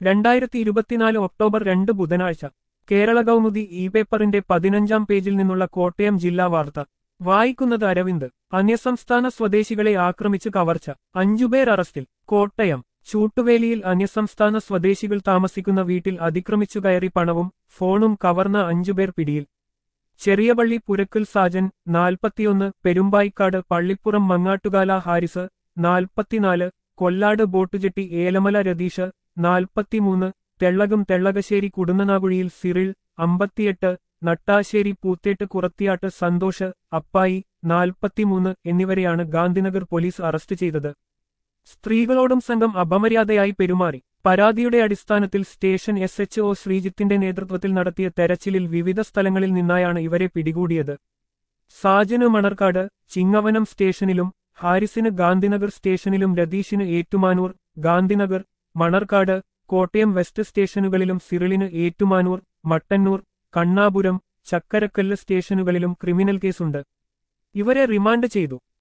രണ്ടായിരത്തി ഇരുപത്തിനാല് ഒക്ടോബർ രണ്ട് ബുധനാഴ്ച കേരള കൗമുദി ഇ പേപ്പറിന്റെ പതിനഞ്ചാം പേജിൽ നിന്നുള്ള കോട്ടയം ജില്ലാ വാർത്ത വായിക്കുന്നത് അരവിന്ദ് അന്യസംസ്ഥാന സ്വദേശികളെ ആക്രമിച്ച് കവർച്ച അഞ്ചുപേർ അറസ്റ്റിൽ കോട്ടയം ചൂട്ടുവേലിയിൽ അന്യസംസ്ഥാന സ്വദേശികൾ താമസിക്കുന്ന വീട്ടിൽ അതിക്രമിച്ചു കയറി പണവും ഫോണും കവർന്ന അഞ്ചുപേർ പിടിയിൽ ചെറിയപള്ളി പുരക്കൽ സാജൻ നാൽപ്പത്തിയൊന്ന് പെരുമ്പായിക്കാട് പള്ളിപ്പുറം മങ്ങാട്ടുകാല ഹാരിസ് നാൽപ്പത്തിനാല് കൊല്ലാട് ബോട്ടുജെട്ടി ഏലമല രതീഷ് നാൽപ്പത്തിമൂന്ന് തെള്ളകം തെള്ളകശ്ശേരി കുടുന്നനാകുഴിയിൽ സിറിൽ അമ്പത്തിയെട്ട് നട്ടാശ്ശേരി പൂത്തേട്ട് കുറത്തിയാട്ട് സന്തോഷ് അപ്പായി നാൽപ്പത്തിമൂന്ന് എന്നിവരെയാണ് ഗാന്ധിനഗർ പോലീസ് അറസ്റ്റ് ചെയ്തത് സ്ത്രീകളോടും സംഘം അപമര്യാദയായി പെരുമാറി പരാതിയുടെ അടിസ്ഥാനത്തിൽ സ്റ്റേഷൻ എസ് എച്ച് ഒ ശ്രീജിത്തിന്റെ നേതൃത്വത്തിൽ നടത്തിയ തെരച്ചിലിൽ വിവിധ സ്ഥലങ്ങളിൽ നിന്നായാണ് ഇവരെ പിടികൂടിയത് സാജന് മണർക്കാട് ചിങ്ങവനം സ്റ്റേഷനിലും ഹാരിസിന് ഗാന്ധിനഗർ സ്റ്റേഷനിലും രതീഷിന് ഏറ്റുമാനൂർ ഗാന്ധിനഗർ മണർക്കാട് കോട്ടയം വെസ്റ്റ് സ്റ്റേഷനുകളിലും സിറിളിന് ഏറ്റുമാനൂർ മട്ടന്നൂർ കണ്ണാപുരം ചക്കരക്കല്ല് സ്റ്റേഷനുകളിലും ക്രിമിനൽ കേസുണ്ട് ഇവരെ റിമാൻഡ് ചെയ്തു